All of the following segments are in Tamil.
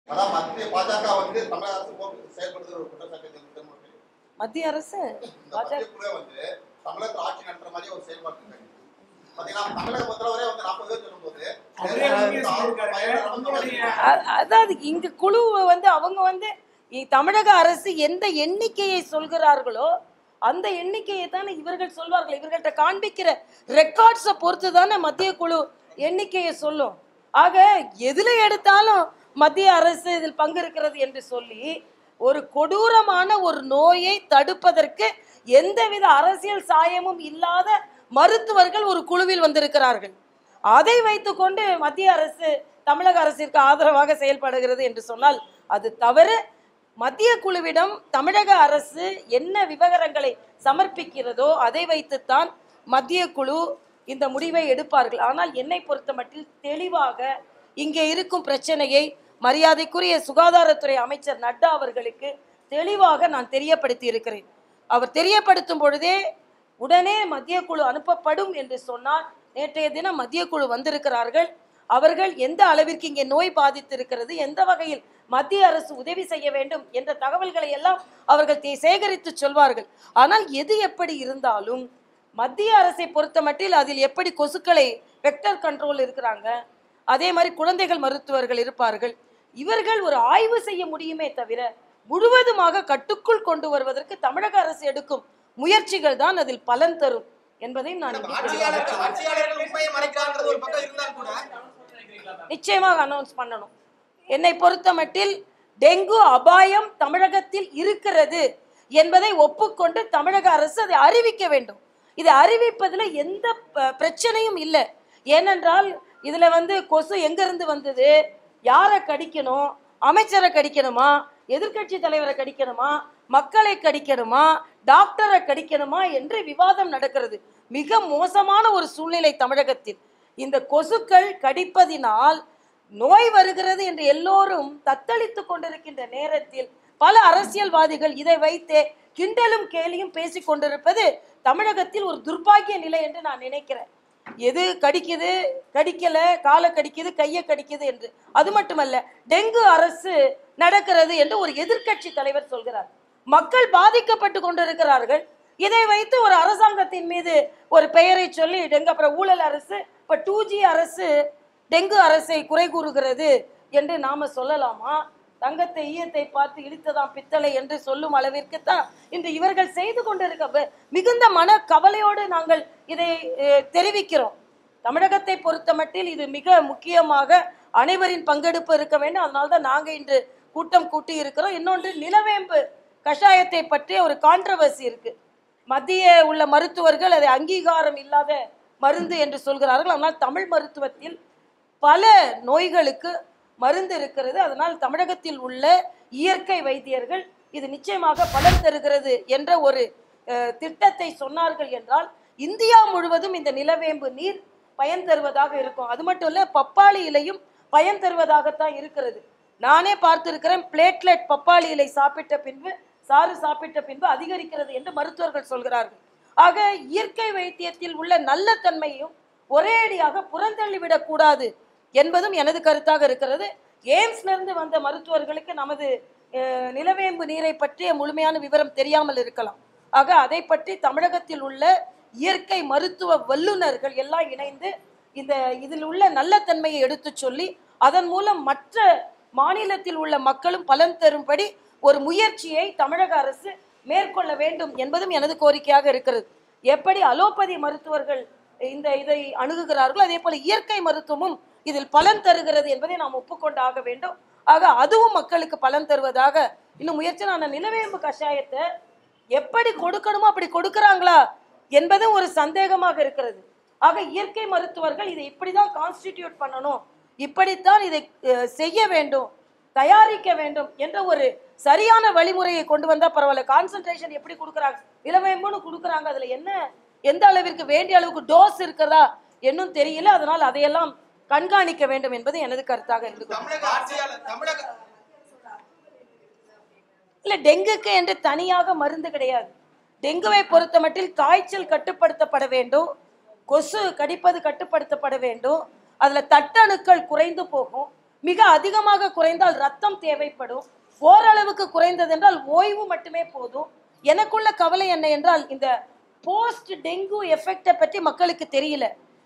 அதான் மத்திய பாஜக வந்து தமிழக அரசு போக்கு செயல்படுத்துற ஒரு குற்றச்சாட்டு இருக்கு திருமணத்தில். மத்திய அரசு இந்த மத்திய குழுவே வந்து தமிழகத்தில் ஆட்சி நடத்துற மாதிரி ஒரு செயல்பாடு இருக்காங்க பாத்தீங்கன்னா தமிழக பொறுத்தவரை வந்து நாற்பது பேர் சொல்லும்போது அவரே நீங்க சொல்லியிருக்காரு. உங்களுடைய அ- அதாவது இங்க குழு வந்து அவங்க வந்து இ- தமிழக அரசு எந்த எண்ணிக்கையை சொல்கிறார்களோ அந்த எண்ணிக்கையை தானே இவர்கள் சொல்வார்கள் இவர்கள்ட்ட காண்பிக்கிற ரெக்கார்ட்ஸை பொறுத்து தானே மத்திய குழு எண்ணிக்கையை சொல்லும் ஆக எதுல எடுத்தாலும் மத்திய அரசு இதில் பங்கு இருக்கிறது என்று சொல்லி ஒரு கொடூரமான ஒரு நோயை தடுப்பதற்கு எந்தவித அரசியல் சாயமும் இல்லாத மருத்துவர்கள் ஒரு குழுவில் வந்திருக்கிறார்கள் அதை வைத்துக்கொண்டு மத்திய அரசு தமிழக அரசிற்கு ஆதரவாக செயல்படுகிறது என்று சொன்னால் அது தவறு மத்திய குழுவிடம் தமிழக அரசு என்ன விவரங்களை சமர்ப்பிக்கிறதோ அதை வைத்துத்தான் மத்திய குழு இந்த முடிவை எடுப்பார்கள் ஆனால் என்னை பொறுத்த மட்டில் தெளிவாக இங்கே இருக்கும் பிரச்சனையை மரியாதைக்குரிய சுகாதாரத்துறை அமைச்சர் நட்டா அவர்களுக்கு தெளிவாக நான் தெரியப்படுத்தி இருக்கிறேன் அவர் தெரியப்படுத்தும் பொழுதே உடனே மத்திய குழு அனுப்பப்படும் என்று சொன்னார் நேற்றைய தினம் மத்திய குழு வந்திருக்கிறார்கள் அவர்கள் எந்த அளவிற்கு இங்கே நோய் பாதித்திருக்கிறது எந்த வகையில் மத்திய அரசு உதவி செய்ய வேண்டும் என்ற தகவல்களை எல்லாம் அவர்கள் தே- சேகரித்து சொல்வார்கள் ஆனால் எது எப்படி இருந்தாலும் மத்திய அரசை பொறுத்த மட்டில் அதில் எப்படி கொசுக்களை வெக்டர் கண்ட்ரோல் இருக்கிறாங்க அதே மாதிரி குழந்தைகள் மருத்துவர்கள் இருப்பார்கள் இவர்கள் ஒரு ஆய்வு செய்ய முடியுமே தவிர முழுவதுமாக கட்டுக்குள் கொண்டு வருவதற்கு தமிழக அரசு எடுக்கும் முயற்சிகள் தான் அதில் பலன் தரும் என்பதை நான் இங்கே ஆட்சியாளர்கள் ஆட்சியாளர்கள் உண்மையை மறைக்கிறாங்கிறது ஒரு பக்கம் இருந்தால் கூட நிச்சயமாக அனௌன்ஸ் பண்ணணும் என்னை பொறுத்த மட்டில் டெங்கு அபாயம் தமிழகத்தில் இருக்கிறது என்பதை ஒப்புக்கொண்டு தமிழக அரசு அதை அறிவிக்க வேண்டும் இதை அறிவிப்பதில் எந்த ப- பிரச்சனையும் இல்லை ஏனென்றால் இதுல வந்து கொசு எங்கிருந்து வந்தது யாரை கடிக்கணும் அமைச்சரை கடிக்கணுமா எதிர்க்கட்சி தலைவரை கடிக்கணுமா மக்களை கடிக்கணுமா டாக்டரை கடிக்கணுமா என்று விவாதம் நடக்கிறது மிக மோசமான ஒரு சூழ்நிலை தமிழகத்தில் இந்த கொசுக்கள் கடிப்பதினால் நோய் வருகிறது என்று எல்லோரும் தத்தளித்துக் கொண்டிருக்கின்ற நேரத்தில் பல அரசியல்வாதிகள் இதை வைத்தே கிண்டலும் கேலியும் பேசிக் கொண்டிருப்பது தமிழகத்தில் ஒரு துர்பாக்கிய நிலை என்று நான் நினைக்கிறேன் எது கடிக்குது கடிக்கல காலை கடிக்குது கையை கடிக்குது என்று அது மட்டுமல்ல டெங்கு அரசு நடக்கிறது என்று ஒரு எதிர்க்கட்சி தலைவர் சொல்கிறார் மக்கள் பாதிக்கப்பட்டு கொண்டிருக்கிறார்கள் இதை வைத்து ஒரு அரசாங்கத்தின் மீது ஒரு பெயரை சொல்லி டெங்கு அப்புறம் ஊழல் அரசு இப்ப டூ ஜி அரசு டெங்கு அரசை குறை கூறுகிறது என்று நாம சொல்லலாமா தங்கத்தை ஈயத்தை பார்த்து இழுத்ததாம் பித்தளை என்று சொல்லும் அளவிற்கு தான் இன்று இவர்கள் செய்து கொண்டிருக்க வ- மிகுந்த மன கவலையோடு நாங்கள் இதை அஹ், தெரிவிக்கிறோம் தமிழகத்தை பொறுத்த மட்டில் இது மிக முக்கியமாக அனைவரின் பங்கெடுப்பு இருக்க வேண்டும் அதனால தான் நாங்கள் இன்று கூட்டம் கூட்டி இருக்கிறோம் இன்னொன்று நிலவேம்பு கஷாயத்தை பற்றிய ஒரு கான்ட்ரவர்சி இருக்கு மத்திய உள்ள மருத்துவர்கள் அதை அங்கீகாரம் இல்லாத மருந்து என்று சொல்கிறார்கள் ஆனால் தமிழ் மருத்துவத்தில் பல நோய்களுக்கு மருந்து இருக்கிறது அதனால் தமிழகத்தில் உள்ள இயற்கை வைத்தியர்கள் இது நிச்சயமாக பலன் தருகிறது என்ற ஒரு அஹ், திட்டத்தை சொன்னார்கள் என்றால் இந்தியா முழுவதும் இந்த நிலவேம்பு நீர் பயன் தருவதாக இருக்கும் அது மட்டும் இல்ல பப்பாளி இலையும் பயன் தருவதாகத்தான் இருக்கிறது நானே பார்த்திருக்கிறேன் பிளேட்லெட் பப்பாளி இலை சாப்பிட்ட பின்பு சாறு சாப்பிட்ட பின்பு அதிகரிக்கிறது என்று மருத்துவர்கள் சொல்கிறார்கள் ஆக இயற்கை வைத்தியத்தில் உள்ள நல்ல தன்மையும் ஒரேடியாக புறந்தள்ளிவிடக் கூடாது என்பதும் எனது கருத்தாக இருக்கிறது எய்ம்ஸ்ல இருந்து வந்த மருத்துவர்களுக்கு நமது அஹ், நிலவேம்பு நீரை பற்றிய முழுமையான விவரம் தெரியாமல் இருக்கலாம் ஆக அதை பற்றி தமிழகத்தில் உள்ள இயற்கை மருத்துவ வல்லுநர்கள் எல்லாம் இணைந்து இந்த இதில் உள்ள நல்ல தன்மையை எடுத்துச் சொல்லி அதன் மூலம் மற்ற மாநிலத்தில் உள்ள மக்களும் பலன் தரும்படி ஒரு முயற்சியை தமிழக அரசு மேற்கொள்ள வேண்டும் என்பதும் எனது கோரிக்கையாக இருக்கிறது எப்படி அலோபதி மருத்துவர்கள் இந்த இதை அணுகுகிறார்களோ அதே போல இயற்கை மருத்துவமும் இதில் பலன் தருகிறது என்பதை நாம் ஒப்புக்கொண்டாக வேண்டும் ஆக அதுவும் மக்களுக்கு பலன் தருவதாக இன்னும் முயற்சி நான் நிலவேம்பு கஷாயத்தை எப்படி கொடுக்கணுமோ அப்படி கொடுக்கறாங்களா என்பதும் ஒரு சந்தேகமாக இருக்கிறது ஆக இயற்கை மருத்துவர்கள் இதை இப்படிதான் கான்ஸ்டிடியூட் பண்ணணும் இப்படித்தான் இதை அஹ், செய்ய வேண்டும் தயாரிக்க வேண்டும் என்ற ஒரு சரியான வழிமுறையை கொண்டு வந்தா பரவாயில்ல கான்சென்ட்ரேஷன் எப்படி கொடுக்குறாங்க இளவேம்புன்னு கொடுக்குறாங்க அதுல என்ன எந்த அளவிற்கு வேண்டிய அளவுக்கு டோஸ் இருக்கிறதா என்னும் தெரியல அதனால் அதையெல்லாம் கண்காணிக்க வேண்டும் என்பது எனது கருத்தாக இருந்து தமிழக ஆட்சியாளர் தமிழக இல்ல டெங்குக்கு என்று தனியாக மருந்து கிடையாது டெங்குவை பொறுத்த மட்டில் காய்ச்சல் கட்டுப்படுத்தப்பட வேண்டும் கொசு கடிப்பது கட்டுப்படுத்தப்பட வேண்டும் அதுல தட்டணுக்கள் குறைந்து போகும் மிக அதிகமாக குறைந்தால் ரத்தம் தேவைப்படும் ஓரளவுக்கு குறைந்தது என்றால் ஓய்வு மட்டுமே போதும் எனக்குள்ள கவலை என்ன என்றால் இந்த போஸ்ட் டெங்கு எஃபெக்டை பற்றி மக்களுக்கு தெரியல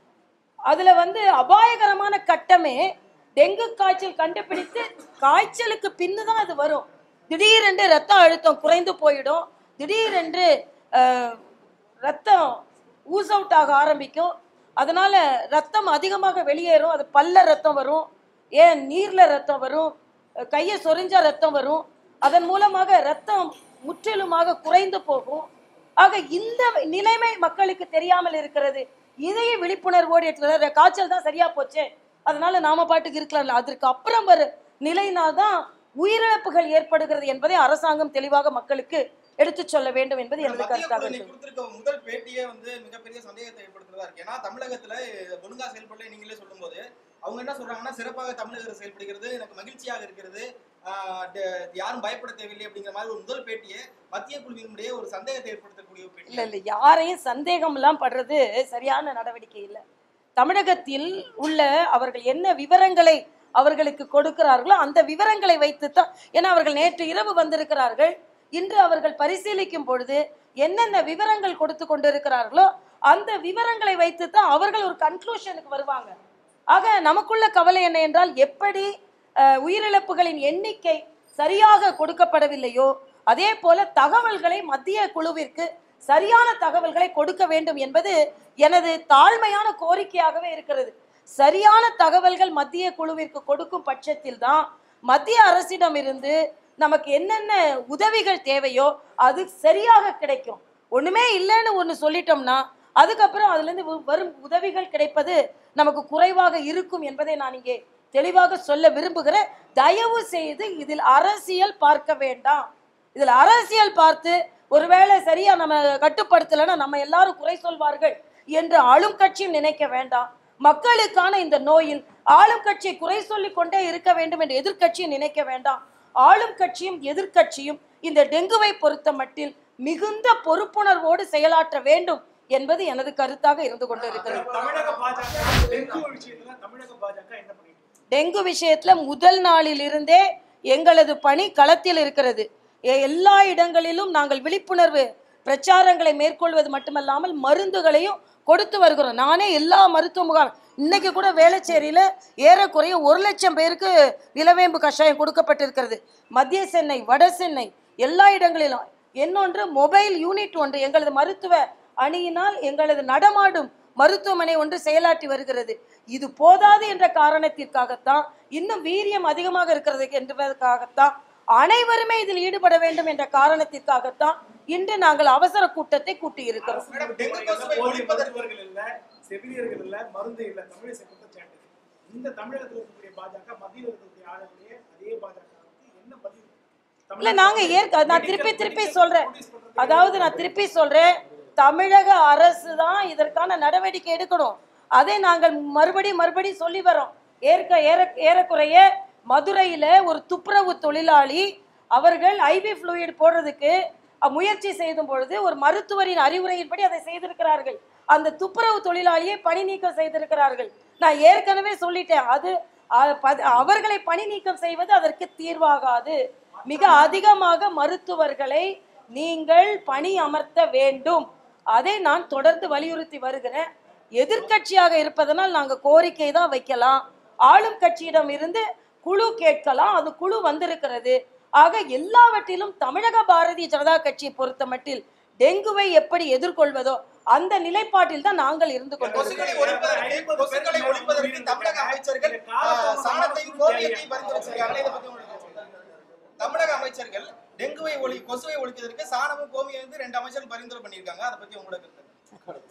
அதுல வந்து அபாயகரமான கட்டமே டெங்கு காய்ச்சல் கண்டுபிடித்து காய்ச்சலுக்கு பின்னு தான் அது வரும் திடீரென்று ரத்த அழுத்தம் குறைந்து போயிடும் திடீரென்று அஹ், ரத்தம் ஊஸ் அவுட் ஆக ஆரம்பிக்கும் அதனால ரத்தம் அதிகமாக வெளியேறும் அது பல்ல ரத்தம் வரும் ஏன் நீர்ல ரத்தம் வரும் அஹ், கையை சொரிஞ்சா ரத்தம் வரும் அதன் மூலமாக ரத்தம் முற்றிலுமாக குறைந்து போகும் ஆக இந்த நிலைமை மக்களுக்கு தெரியாமல் இருக்கிறது இதையே விழிப்புணர்வோடு எடுத்து காய்ச்சல் தான் சரியா போச்சே அதனால நாம பாட்டுக்கு இருக்கலாம்ல அதற்கு அப்புறம் வர நிலையினால்தான் உயிரிழப்புகள் ஏற்படுகிறது என்பதை அரசாங்கம் தெளிவாக மக்களுக்கு எடுத்துச் சொல்ல வேண்டும் என்பது எனது மத்திய கருத்தாக குழு இருக்கிறது கொடுத்திருக்க முதல் பேட்டியே வந்து மிகப்பெரிய சந்தேகத்தை ஏற்படுத்துறதா இருக்கு ஏன்னா தமிழகத்துல ஒழுங்கா செயல்படல நீங்களே சொல்லும்போது அவங்க என்ன சொல்றாங்கன்னா சிறப்பாக தமிழக அரசு செயல்படுகிறது எனக்கு மகிழ்ச்சியாக இருக்கிறது ஆஹ் ட- யாரும் பயப்பட தேவையில்லை அப்படிங்கிற மாதிரி ஒரு முதல் பேட்டியே மத்திய குழுவினுடைய ஒரு சந்தேகத்தை ஏற்படுத்தக்கூடிய ஒரு பேட்டி இல்ல இல்ல யாரையும் சந்தேகம் எல்லாம் படுறது சரியான நடவடிக்கை இல்லை தமிழகத்தில் உள்ள அவர்கள் என்ன விவரங்களை அவர்களுக்கு கொடுக்கிறார்களோ அந்த விவரங்களை வைத்துத்தான் ஏன்னா அவர்கள் நேற்று இரவு வந்திருக்கிறார்கள் இன்று அவர்கள் பரிசீலிக்கும் பொழுது என்னென்ன விவரங்கள் கொடுத்து கொண்டிருக்கிறார்களோ அந்த விவரங்களை வைத்துத்தான் அவர்கள் ஒரு கன்க்ளூஷனுக்கு வருவாங்க ஆக நமக்குள்ள கவலை என்ன என்றால் எப்படி அஹ், உயிரிழப்புகளின் எண்ணிக்கை சரியாக கொடுக்கப்படவில்லையோ அதே போல தகவல்களை மத்திய குழுவிற்கு சரியான தகவல்களை கொடுக்க வேண்டும் என்பது எனது தாழ்மையான கோரிக்கையாகவே இருக்கிறது சரியான தகவல்கள் மத்திய குழுவிற்கு கொடுக்கும் பட்சத்தில் தான் மத்திய அரசிடமிருந்து நமக்கு என்னென்ன உதவிகள் தேவையோ அது சரியாக கிடைக்கும் ஒண்ணுமே இல்லைன்னு ஒன்று சொல்லிட்டோம்னா அதுக்கப்புறம் அதுலேருந்து வ- வரும் உதவிகள் கிடைப்பது நமக்கு குறைவாக இருக்கும் என்பதை நான் இங்கே தெளிவாக சொல்ல விரும்புகிறேன் தயவு செய்து இதில் அரசியல் பார்க்க வேண்டாம் இதில் அரசியல் பார்த்து ஒருவேளை சரியா நம்ம கட்டுப்படுத்தலைன்னா நம்ம எல்லாரும் குறை சொல்வார்கள் என்று ஆளும் கட்சியும் நினைக்க வேண்டாம் மக்களுக்கான இந்த நோயில் ஆளும் கட்சியை குறை சொல்லிக் கொண்டே இருக்க வேண்டும் என்று எதிர்க்கட்சியும் நினைக்க வேண்டாம் ஆளும் கட்சியும் எதிர்க்கட்சியும் இந்த டெங்குவை பொறுத்த மட்டில் மிகுந்த பொறுப்புணர்வோடு செயலாற்ற வேண்டும் என்பது எனது கருத்தாக இருந்து கொண்டிருக்கிறது தமிழக பாஜக டெங்கு விஷயத்துல தமிழக பாஜக என்ன பண்ணிட்டு இருக்கு? டெங்கு விஷயத்துல முதல் நாளில் இருந்தே எங்களது பணி களத்தில் இருக்கிறது எ- எல்லா இடங்களிலும் நாங்கள் விழிப்புணர்வு பிரச்சாரங்களை மேற்கொள்வது மட்டுமல்லாமல் மருந்துகளையும் கொடுத்து வருகிறோம் நானே எல்லா மருத்துவ முகாம் இன்னைக்கு கூட வேளச்சேரியில ஏறக்குறைய ஒரு லட்சம் பேருக்கு நிலவேம்பு கஷாயம் கொடுக்கப்பட்டிருக்கிறது மத்திய சென்னை வட சென்னை எல்லா இடங்களிலும் இன்னொன்று மொபைல் யூனிட் ஒன்று எங்களது மருத்துவ அணியினால் எங்களது நடமாடும் மருத்துவமனை ஒன்று செயலாற்றி வருகிறது இது போதாது என்ற காரணத்திற்காகத்தான் இன்னும் வீரியம் அதிகமாக இருக்கிறது என்பதற்காகத்தான் அனைவருமே இதில் ஈடுபட வேண்டும் என்ற காரணத்திற்காகத்தான் இன்று நாங்கள் அவசர கூட்டத்தை கூட்டி இருக்கிறோம் மேடம், டெங்கு முறைகள்ல கொசுவை போதிய ஒழிப்பதற்கு- மருத்துவர்கள் இல்ல செவிலியர்கள் இல்ல மருந்து இல்ல தமிழிசை குற்றச்சாட்டு இந்த தமிழகத்தில் இருக்கக்கூடிய பாஜக மத்தியில் இருக்கக்கூடிய ஆளுநரே அதே பாஜகவுக்கு என்ன பதில் இல்ல நாங்க ஏற்க நான் திருப்பி திருப்பி சொல்றேன் அதாவது நான் திருப்பி சொல்றேன் தமிழக அரசு தான் இதற்கான நடவடிக்கை எடுக்கணும் அதை நாங்கள் மறுபடியும் மறுபடியும் சொல்லி வரோம் ஏற்க ஏற ஏறக்குறைய மதுரையில ஒரு துப்புரவு தொழிலாளி அவர்கள் ஐவி ஃப்ளூயிட் போடுறதுக்கு அ, முயற்சி செய்தும் பொழுது ஒரு மருத்துவரின் அறிவுரையின்படி அதை செய்திருக்கிறார்கள் அந்த துப்புரவு தொழிலாளியை பணி நீக்கம் செய்திருக்கிறார்கள் நான் ஏற்கனவே சொல்லிட்டேன் அது அ, பத- அவர்களை பணி நீக்கம் செய்வது அதற்கு தீர்வாகாது மிக அதிகமாக மருத்துவர்களை நீங்கள் பணி அமர்த்த வேண்டும் அதை நான் தொடர்ந்து வலியுறுத்தி வருகிறேன் எதிர்க்கட்சியாக இருப்பதனால் நாங்க கோரிக்கை தான் வைக்கலாம் ஆளும் கட்சியிடம் இருந்து குழு கேட்கலாம் அது குழு வந்திருக்கிறது ஆக எல்லாவற்றிலும் தமிழக பாரதிய ஜனதா கட்சியை பொறுத்த மட்டில் டெங்குவை எப்படி எதிர்கொள்வதோ அந்த நிலைப்பாட்டில் தான் நாங்கள் இருந்து கொசுக்களை கொண்டிருக்கிறோம் ஒழிப்பதற்கு கொசுக்களை ஒழிப்பதற்கு தமிழக அமைச்சர்கள் ஆஹ், சாணத்தையும் கோமியத்தையும் பரிந்துரைச்சிருக்காங்க இதை பத்தி உங்களுக்கு என்ன சொல்றீங்க? தமிழக அமைச்சர்கள் டெங்குவை ஒழி கொசுவை ஒழிப்பதற்கு சாணமும் கோமியம் வந்து ரெண்டு அமைச்சர்கள் பரிந்துரை பண்ணியிருக்காங்க அதை பத்தி உங்களுக்கு கருத்து?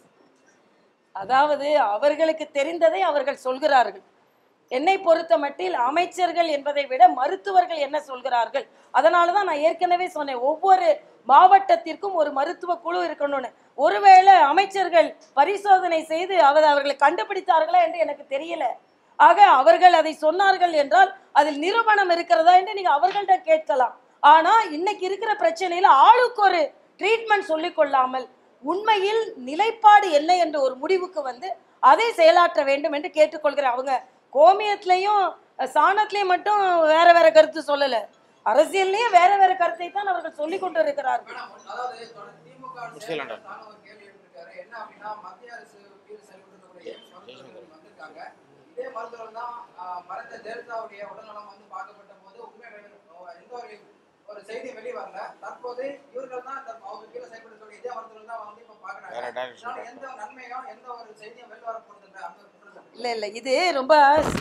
அதாவது அவர்களுக்கு தெரிந்ததை அவர்கள் சொல்கிறார்கள் என்னை பொறுத்த மட்டில் அமைச்சர்கள் என்பதை விட மருத்துவர்கள் என்ன சொல்கிறார்கள் அதனால தான் நான் ஏற்கனவே சொன்னேன் ஒவ்வொரு மாவட்டத்திற்கும் ஒரு மருத்துவ குழு இருக்கணும்னு ஒருவேளை அமைச்சர்கள் பரிசோதனை செய்து அவர் அவர்களை கண்டுபிடித்தார்களா என்று எனக்கு தெரியல ஆக அவர்கள் அதை சொன்னார்கள் என்றால் அதில் நிரூபணம் இருக்கிறதா என்று நீங்க அவர்கள்ட்ட கேட்கலாம் ஆனா இன்னைக்கு இருக்கிற பிரச்சனையில ஆளுக்கு ஒரு ட்ரீட்மெண்ட் சொல்லிக் கொள்ளாமல் உண்மையில் நிலைப்பாடு என்ன என்ற ஒரு முடிவுக்கு வந்து அதை செயலாற்ற வேண்டும் என்று கேட்டுக்கொள்கிறேன் அவங்க கோமியத்திலையும் சாணத்திலையும் மட்டும் வேற வேற கருத்து சொல்லல அரசியல்லையும் வேற வேற கருத்தை தான் அவர்கள் சொல்லிக் கொண்டு இருக்கிறார்கள் அதாவது தொடர் திமுக வோட செயலாளர் தானும் ஒரு கேள்வி எழுப்பியிருக்காரு. என்ன அப்படின்னா மத்திய அரசு கீழ் செயல்படுத்தக்கூடிய எய்ம்ஸ் மருத்துவர்கள் வந்திருக்காங்க. இதே மருத்துவர் தான் ஆஹ், மறைந்த ஜெயலலிதாவுடைய உடல்நலம் வந்து பார்க்கப்பட்ட போது உண்மை வெளி- எந்த ஒரு ஒரு செய்தி வெளி வரல தற்போது இவர்கள் தான் இந்த- அவங்க கீழே செயல்படுத்தக்கூடிய இதே மருத்துவர்கள் தான் வந்து இப்ப பாக்குறாங்க இதனால எந்த நன்மையும் எந்த ஒரு செய்தியும் வெளி வரப்படுது அந்த ஒரு குற்றச்சாட்டு இல்ல இல்ல இது ரொம்ப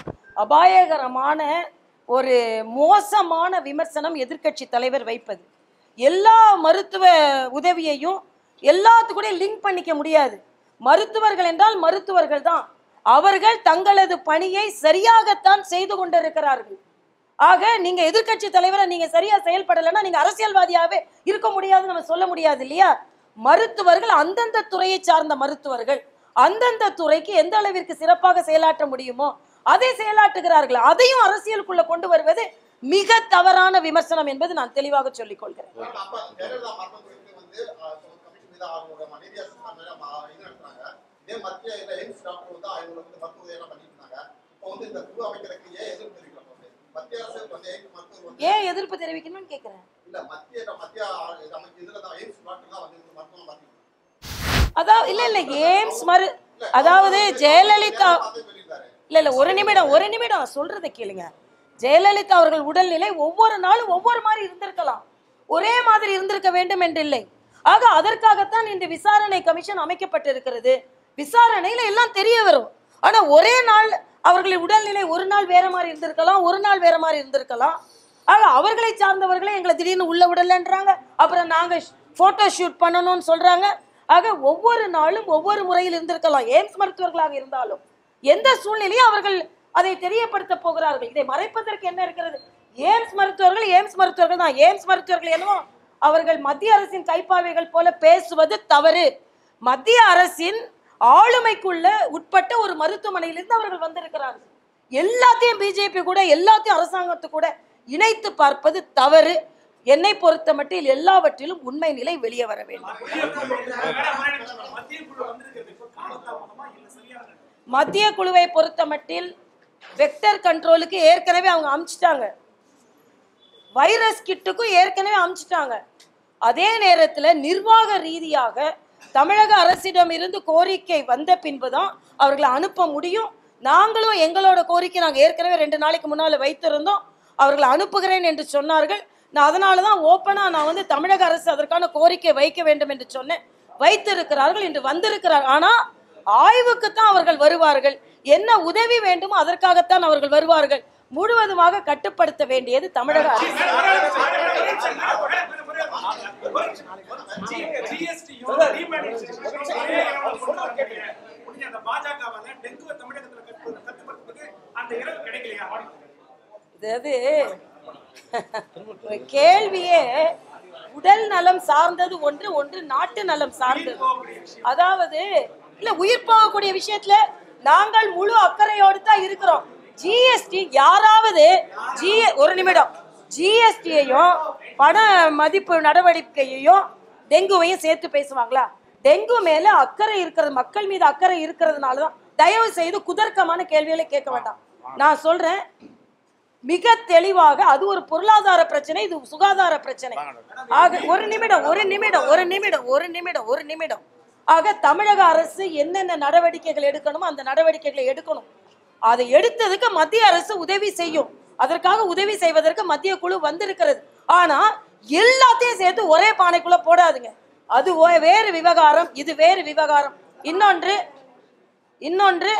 அபாயகரமான ஒரு மோசமான விமர்சனம் எதிர்க்கட்சி தலைவர் வைப்பது எல்லா மருத்துவ உதவியையும் எல்லாத்துக்கூட லிங்க் பண்ணிக்க முடியாது மருத்துவர்கள் என்றால் மருத்துவர்கள் தான் அவர்கள் தங்களது பணியை சரியாகத்தான் செய்து கொண்டிருக்கிறார்கள் ஆக நீங்க எதிர்க்கட்சி தலைவரை நீங்க சரியா செயல்படலைன்னா நீங்க அரசியல்வாதியாவே இருக்க முடியாதுன்னு நம்ம சொல்ல முடியாது இல்லையா மருத்துவர்கள் அந்தந்த துறையை சார்ந்த மருத்துவர்கள் அந்தந்த துறைக்கு எந்த அளவிற்கு சிறப்பாக செயலாற்ற முடியுமோ அதை செயலாற்றுகிறார்கள் அதையும் அரசியலுக்குள்ள கொண்டு வருவது மிக தவறான விமர்சனம் என்பது நான் தெளிவாக சொல்லிக் கொள்கிறேன் அப்ப ஜெயலலிதா மரணம் குறித்து வந்து அஹ், ஒரு கமிஷன் மீது அவங்க நீதியரசர் மேல ம- இது நடத்துனாங்க இதே மத்திய இந்த எய்ம்ஸ் டாக்டர் வந்து அவங்க வந்து மருத்துவ உதவி எல்லாம் பண்ணிட்டு இருந்தாங்க இப்போ வந்து இந்த குழு அமைக்கிறதுக்கு ஏன் எதிர்ப்பு தெரிவிக்கலாம் வந்து மத்திய அரசு வந்து எய்ம்ஸ் மருத்துவர் வந்து ஏன் எதிர்ப்பு தெரிவிக்கணும்னு கேட்கிறேன் இல்ல மத்திய மத்திய ஆ- இது அமைக்க இதுல தான் எய்ம்ஸ் டாக்டர் தான் வந்து இந்த மருத்துவம் மாத்தி அதாவது இல்ல இல்ல எய்ம்ஸ் மரு அதாவது ஜெயலலிதா சொல்லியிருந்தாரு இல்ல இல்ல ஒரு நிமிடம் ஒரு நிமிடம் சொல்றதை கேளுங்க ஜெயலலிதா அவர்கள் உடல்நிலை ஒவ்வொரு நாளும் ஒவ்வொரு மாதிரி இருந்திருக்கலாம் ஒரே மாதிரி இருந்திருக்க வேண்டும் என்று இல்லை ஆக அதற்காகத்தான் இந்த விசாரணை கமிஷன் அமைக்கப்பட்டிருக்கிறது விசாரணையில எல்லாம் தெரிய வரும் ஆனா ஒரே நாள் அவர்களின் உடல்நிலை ஒரு நாள் வேற மாதிரி இருந்திருக்கலாம் ஒரு நாள் வேற மாதிரி இருந்திருக்கலாம் ஆக அவர்களை சார்ந்தவர்களே எங்களை திடீர்னு உள்ள விடலன்றாங்க அப்புறம் நாங்க போட்டோ ஷூட் பண்ணணும்னு சொல்றாங்க ஆக ஒவ்வொரு நாளும் ஒவ்வொரு முறையில் இருந்திருக்கலாம் எய்ம்ஸ் மருத்துவர்களாக இருந்தாலும் எந்த சூழ்நிலையும் அவர்கள் அதை தெரியப்படுத்த போகிறார்கள் இதை மறைப்பதற்கு என்ன இருக்கிறது எய்ம்ஸ் மருத்துவர்கள் எய்ம்ஸ் மருத்துவர்கள் தான் எய்ம்ஸ் மருத்துவர்கள் என்னவோ அவர்கள் மத்திய அரசின் கைப்பாவைகள் போல பேசுவது தவறு மத்திய அரசின் ஆளுமைக்குள்ள உட்பட்ட ஒரு மருத்துவமனையிலிருந்து அவர்கள் வந்திருக்கிறார்கள் எல்லாத்தையும் பிஜேபி கூட எல்லாத்தையும் அரசாங்கத்து கூட இணைத்து பார்ப்பது தவறு என்னை பொறுத்த மட்டில் எல்லாவற்றிலும் உண்மை நிலை வெளியே வர வேண்டும் மத்திய குழு வந்திருக்கிறது இப்போ காலதாமதமா இல்ல சரியான மத்திய குழுவை பொறுத்த மட்டில் வெக்டர் கண்ட்ரோலுக்கு ஏற்கனவே அவங்க அமிச்சிட்டாங்க வைரஸ் கிட்டுக்கும் ஏற்கனவே அமிச்சிட்டாங்க அதே நேரத்தில் நிர்வாக ரீதியாக தமிழக அரசிடம் இருந்து கோரிக்கை வந்த பின்புதான் அவர்களை அனுப்ப முடியும் நாங்களும் எங்களோட கோரிக்கை நாங்கள் ஏற்கனவே ரெண்டு நாளைக்கு முன்னால் வைத்திருந்தோம் அவர்களை அனுப்புகிறேன் என்று சொன்னார்கள் நான் அதனால தான் ஓப்பனாக நான் வந்து தமிழக அரசு அதற்கான கோரிக்கை வைக்க வேண்டும் என்று சொன்னேன் வைத்திருக்கிறார்கள் இன்று வந்திருக்கிறார் ஆனால் ஆய்வுக்கு தான் அவர்கள் வருவார்கள் என்ன உதவி வேண்டுமோ அதற்காகத்தான் அவர்கள் வருவார்கள் முழுவதுமாக கட்டுப்படுத்த வேண்டியது தமிழக அரசு ஜிஎஸ்டியும் அந்த பாஜகவால டெங்குவை தமிழகத்துல கட்டு- கட்டுப்படுத்துறதுக்கு அந்த இரவு கிடைக்கலையா அதாவது ஒரு கேள்வியே உடல் நலம் சார்ந்தது ஒன்று ஒன்று நாட்டு நலம் சார்ந்தது அதாவது இல்ல உயிர் போகக்கூடிய விஷயத்துல நாங்கள் முழு அக்கறையோடு தான் இருக்கிறோம் ஜிஎஸ்டி யாராவது ஜி ஒரு நிமிடம் ஜிஎஸ்டியையும் பண மதிப்பு நடவடிக்கையையும் டெங்குவையும் சேர்த்து பேசுவாங்களா டெங்கு மேல அக்கறை இருக்கிறது மக்கள் மீது அக்கறை இருக்கிறதுனால தான் தயவு செய்து குதர்க்கமான கேள்விகளை கேட்க வேண்டாம் நான் சொல்றேன் மிக தெளிவாக அது ஒரு பொருளாதார பிரச்சனை இது சுகாதார பிரச்சனை ஆக ஒரு நிமிடம் ஒரு நிமிடம் ஒரு நிமிடம் ஒரு நிமிடம் ஒரு நிமிடம் ஆக தமிழக அரசு என்னென்ன நடவடிக்கைகள் எடுக்கணுமோ அந்த நடவடிக்கைகளை எடுக்கணும் அதை எடுத்ததுக்கு மத்திய அரசு உதவி செய்யும் அதற்காக உதவி செய்வதற்கு மத்திய குழு வந்திருக்கிறது ஆனா எல்லாத்தையும் சேர்த்து ஒரே பானைக்குள்ள போடாதுங்க அது ஓ- வேறு விவகாரம் இது வேறு விவகாரம் இன்னொன்று இன்னொன்று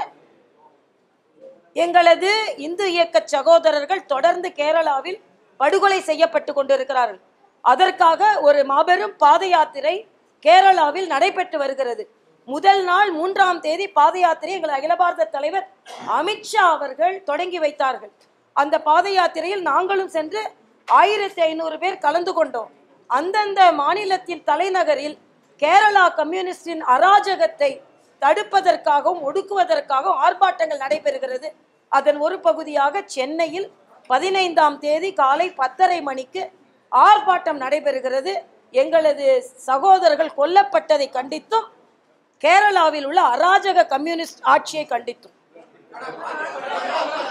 எங்களது இந்து இயக்க சகோதரர்கள் தொடர்ந்து கேரளாவில் படுகொலை செய்யப்பட்டு கொண்டிருக்கிறார்கள் அதற்காக ஒரு மாபெரும் பாத யாத்திரை கேரளாவில் நடைபெற்று வருகிறது முதல் நாள் மூன்றாம் தேதி பாத யாத்திரை எங்கள் அகில பாரத தலைவர் அமித்ஷா அவர்கள் தொடங்கி வைத்தார்கள் அந்த பாத யாத்திரையில் நாங்களும் சென்று ஆயிரத்தி ஐநூறு பேர் கலந்து கொண்டோம் அந்தந்த மாநிலத்தின் தலைநகரில் கேரளா கம்யூனிஸ்டின் அராஜகத்தை தடுப்பதற்காகவும் ஒடுக்குவதற்காகவும் ஆர்ப்பாட்டங்கள் நடைபெறுகிறது அதன் ஒரு பகுதியாக சென்னையில் பதினைந்தாம் தேதி காலை பத்தரை மணிக்கு ஆர்ப்பாட்டம் நடைபெறுகிறது எங்களது சகோதரர்கள் கொல்லப்பட்டதை கண்டித்தும் கேரளாவில் உள்ள அராஜக கம்யூனிஸ்ட் ஆட்சியை கண்டித்தும்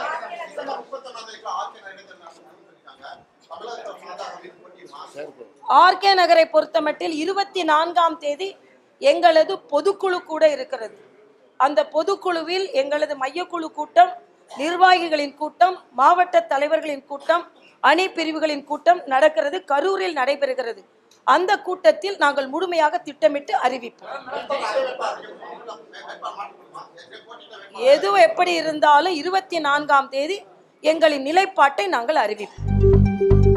ஆர்கே நகரை பொறுத்தமட்டில் இருபத்தி நான்காம் தேதி எங்களது பொதுக்குழு கூட இருக்கிறது அந்த பொதுக்குழுவில் எங்களது மையக்குழு கூட்டம் நிர்வாகிகளின் கூட்டம் மாவட்ட தலைவர்களின் கூட்டம் அணி பிரிவுகளின் கூட்டம் நடக்கிறது கரூரில் நடைபெறுகிறது அந்த கூட்டத்தில் நாங்கள் முழுமையாக திட்டமிட்டு அறிவிப்போம் எது எப்படி இருந்தாலும் இருபத்தி நான்காம் தேதி எங்களின் நிலைப்பாட்டை நாங்கள் அறிவிப்போம்